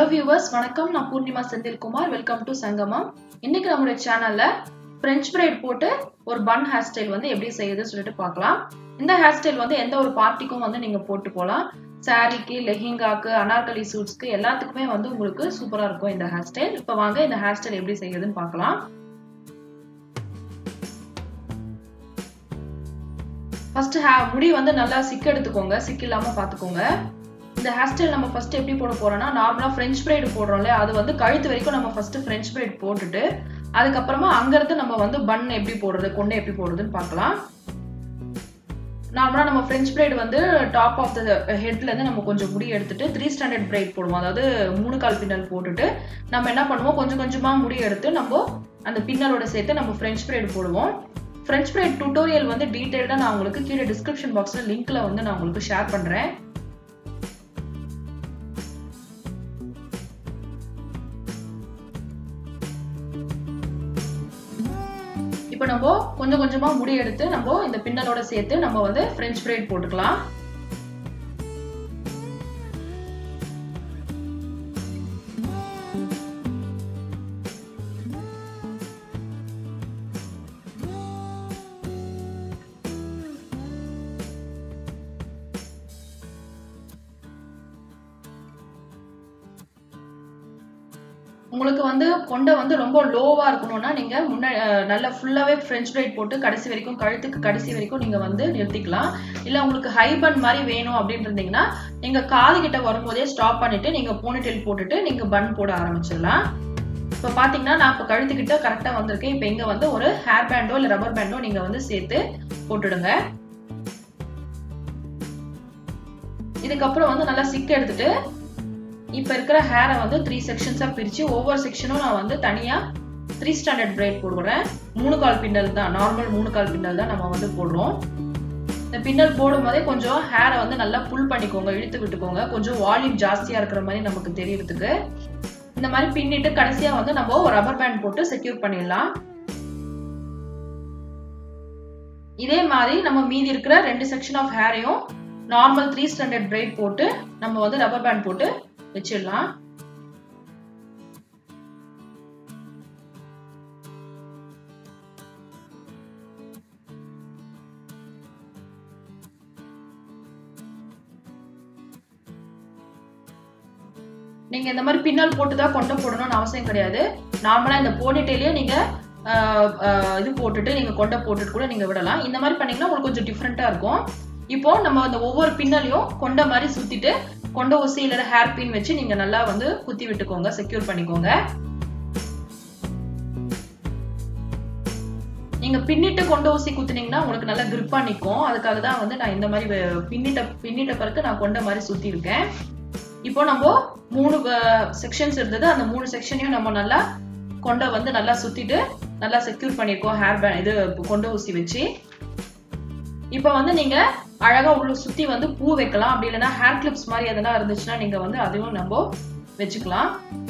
viewers வணக்கம் நான் Purnima Senthilkumar welcome to சங்கமம் இன்னைக்கு நம்மளுடைய சேனல்ல பிரெஞ்ச் பிரைட் போட்டு ஒரு பன் ஹேர் ஸ்டைல் வந்து எப்படி செய்யுதுன்னு சொல்லிட்டு பார்க்கலாம் இந்த ஹேர் ஸ்டைல் வந்து எந்த ஒரு பார்ட்டிக்கும் வந்து நீங்க போட்டு போகலாம் சாரிக்கு லெஹிங்காக்கு அனார்கலி சூட்ஸ்க்கு எல்லாத்துக்குமே வந்து உங்களுக்கு சூப்பரா இருக்கும் இந்த ஹேர் ஸ்டைல் இப்போ வாங்க இந்த ஹேர் ஸ்டைல் எப்படி செய்யுதுன்னு பார்க்கலாம் ஃபர்ஸ்ட் ஹே முடி வந்து நல்லா சிக்கு எடுத்துக்கோங்க சிக்கு இல்லாம பாத்துக்கோங்க இந்த ஹேர் ஸ்டைல் நம்ம ஃபர்ஸ்ட் எப்படி போட போறோம்னா நார்மலா ஃப்ரெஞ்ச் பிரைடு போடுறோம்ல அது வந்து கழுத்து வரைக்கும் நம்ம ஃபர்ஸ்ட் ஃப்ரெஞ்ச் பிரைட் போட்டுட்டு அதுக்கப்புறமா அங்கிருந்து நம்ம வந்து பன் எப்படி போடுறது கொண்டை எப்படி போடுறதுன்னு பார்க்கலாம் நார்மலா நம்ம ஃப்ரெஞ்ச் பிரைட் வந்து டாப் ஆஃப் த ஹெட்ல இருந்து நம்ம கொஞ்சம் முடி எடுத்துட்டு த்ரீ ஸ்டாண்டர்ட் பிரைட் போடுவோம் அதாவது மூணு கால் பின்னல் போட்டுட்டு நம்ம என்ன பண்ணுவோம் கொஞ்சம் கொஞ்சமா முடி எடுத்து நம்ம அந்த பின்னலோட சேர்த்து நம்ம ஃப்ரெஞ்ச் பிரைட் போடுவோம் ஃப்ரெஞ்ச் பிரைட் டுட்டோரியல் வந்து டீட்டெயில்டாக நான் உங்களுக்கு கீழே டிஸ்கிரிப்ஷன் பாக்ஸில் லிங்க்ல வந்து நான் உங்களுக்கு ஷேர் பண்ணுறேன் இப்போ நம்ம கொஞ்சம் கொஞ்சமா முடி எடுத்து நம்ம இந்த பின்னலோட சேர்த்து நம்ம வந்து ஃப்ரெஞ்ச் பிரைட் போட்டுக்கலாம் உங்களுக்கு வந்து கொண்டை வந்து ரொம்ப லோவா இருக்கணும்னா நீங்க முன்ன நல்லா ஃபுல்லாவே ஃப்ரெஞ்ச் பிரைட் போட்டு கடைசி வரைக்கும் கழுத்துக்கு கடைசி வரைக்கும் நீங்க வந்து நிறுத்திக்கலாம் இல்ல உங்களுக்கு ஹை பன் மாதிரி வேணும் அப்படின்னு இருந்தீங்கன்னா நீங்க காது கிட்ட வரும்போதே ஸ்டாப் பண்ணிட்டு நீங்க போனிடெயில் போட்டுட்டு நீங்க பன் போட ஆரம்பிச்சிடலாம் இப்போ பாத்தீங்கன்னா நான் இப்போ கழுத்துக்கிட்ட கரெக்டா வந்திருக்கேன் இப்போ இங்க வந்து ஒரு ஹேர் பேண்டோ இல்ல ரப்பர் பேண்டோ நீங்க வந்து சேர்த்து போட்டுடுங்க இதுக்கப்புறம் வந்து நல்லா சிக் எடுத்துட்டு இப்போ இருக்கிற ஹேரை வந்து த்ரீ செக்ஷன்ஸாக பிரித்து ஒவ்வொரு செக்ஷனும் நான் வந்து தனியாக த்ரீ ஸ்டாண்டர்ட் பிரைட் போடுறேன் மூணு கால் பின்னல் தான் நார்மல் மூணு கால் பின்னல் தான் நம்ம வந்து போடுறோம் இந்த பின்னல் போடும் போதே கொஞ்சம் ஹேரை வந்து நல்லா புல் பண்ணிக்கோங்க இழுத்து விட்டுக்கோங்க கொஞ்சம் வால்யூம் ஜாஸ்தியாக இருக்கிற மாதிரி நமக்கு தெரியறதுக்கு இந்த மாதிரி பின்னிட்டு கடைசியாக வந்து நம்ம ஒரு ரப்பர் பேண்ட் போட்டு செக்யூர் பண்ணிடலாம் இதே மாதிரி நம்ம மீதி இருக்கிற ரெண்டு செக்ஷன் ஆஃப் ஹேரையும் நார்மல் த்ரீ ஸ்டாண்டர்ட் பிரைட் போட்டு நம்ம வந்து ரப்பர் பேண்ட் போட்டு வச்சிடலாம் நீங்க இந்த மாதிரி பின்னல் போட்டு தான் கொண்டை போடணும்னு அவசியம் கிடையாது நார்மலா இந்த போனிட்டேலயே நீங்க இது போட்டுட்டு நீங்க கொண்டை போட்டுட்டு கூட நீங்க விடலாம் இந்த மாதிரி பண்ணீங்கன்னா உங்களுக்கு கொஞ்சம் டிஃப்ரெண்டா இருக்கும் இப்போ நம்ம அந்த ஒவ்வொரு பின்னலையும் கொண்ட மாதிரி சுத்திட்டு கொண்ட ஊசி இல்ல ஹேர் பின் வச்சு நீங்க நல்லா வந்து குத்தி விட்டுக்கோங்க செக்யூர் பண்ணிக்கோங்க நீங்க பின்னிட்டு கொண்ட ஊசி குத்துனீங்கன்னா உங்களுக்கு நல்லா கிரிப்பா நிற்கும் அதுக்காக தான் வந்து நான் இந்த மாதிரி பின்னிட்ட பின்னிட்ட பிறகு நான் கொண்ட மாதிரி சுத்தி இருக்கேன் இப்போ நம்ம மூணு செக்ஷன்ஸ் இருந்தது அந்த மூணு செக்ஷனையும் நம்ம நல்லா கொண்ட வந்து நல்லா சுத்திட்டு நல்லா செக்யூர் பண்ணிருக்கோம் ஹேர் பேண்ட் இது கொண்ட ஊசி வச்சு இப்போ வந்து நீங்க அழகா உள்ள சுத்தி வந்து பூ வைக்கலாம் அப்படி இல்லைன்னா ஹேர் கிளிப்ஸ் மாதிரி எதனா இருந்துச்சுன்னா நீங்க வந்து அதையும் நம்ம வச்சுக்கலாம்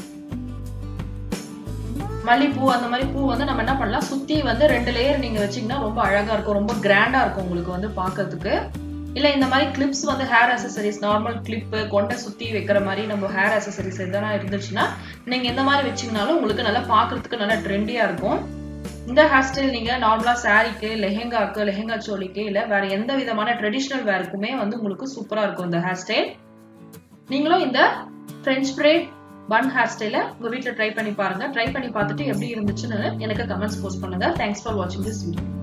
மல்லிப்பூ அந்த மாதிரி பூ வந்து நம்ம என்ன பண்ணலாம் சுத்தி வந்து ரெண்டு லேயர் நீங்க வச்சீங்கன்னா ரொம்ப அழகா இருக்கும் ரொம்ப கிராண்டா இருக்கும் உங்களுக்கு வந்து பாக்குறதுக்கு இல்ல இந்த மாதிரி கிளிப்ஸ் வந்து ஹேர் அசசரிஸ் நார்மல் கிளிப்பு கொண்டை சுத்தி வைக்கிற மாதிரி நம்ம ஹேர் அசசரிஸ் எதனா இருந்துச்சுன்னா நீங்க இந்த மாதிரி வச்சீங்கனாலும் உங்களுக்கு நல்லா பாக்குறதுக்கு நல்லா ட்ரெண்டியா இருக்கும் இந்த ஹேர் ஸ்டைல் நீங்க நார்மலா சாரிக்கு லெஹெங்காக்கு லெஹெங்கா சோலிக்கு இல்ல வேற எந்த விதமான ட்ரெடிஷ்னல் வேருக்குமே வந்து உங்களுக்கு சூப்பரா இருக்கும் இந்த ஹேர் ஸ்டைல் நீங்களும் இந்த ஃப்ரெஞ்ச் பிரைட் பன் ஹேர் ஸ்டைல உங்க வீட்டுல ட்ரை பண்ணி பாருங்க ட்ரை பண்ணி பார்த்துட்டு எப்படி இருந்துச்சுன்னு எனக்கு கமெண்ட்ஸ் போஸ்ட் பண்ணுங்க தேங்க்ஸ் ஃபார் வாட்சிங் திஸ் வீடியோ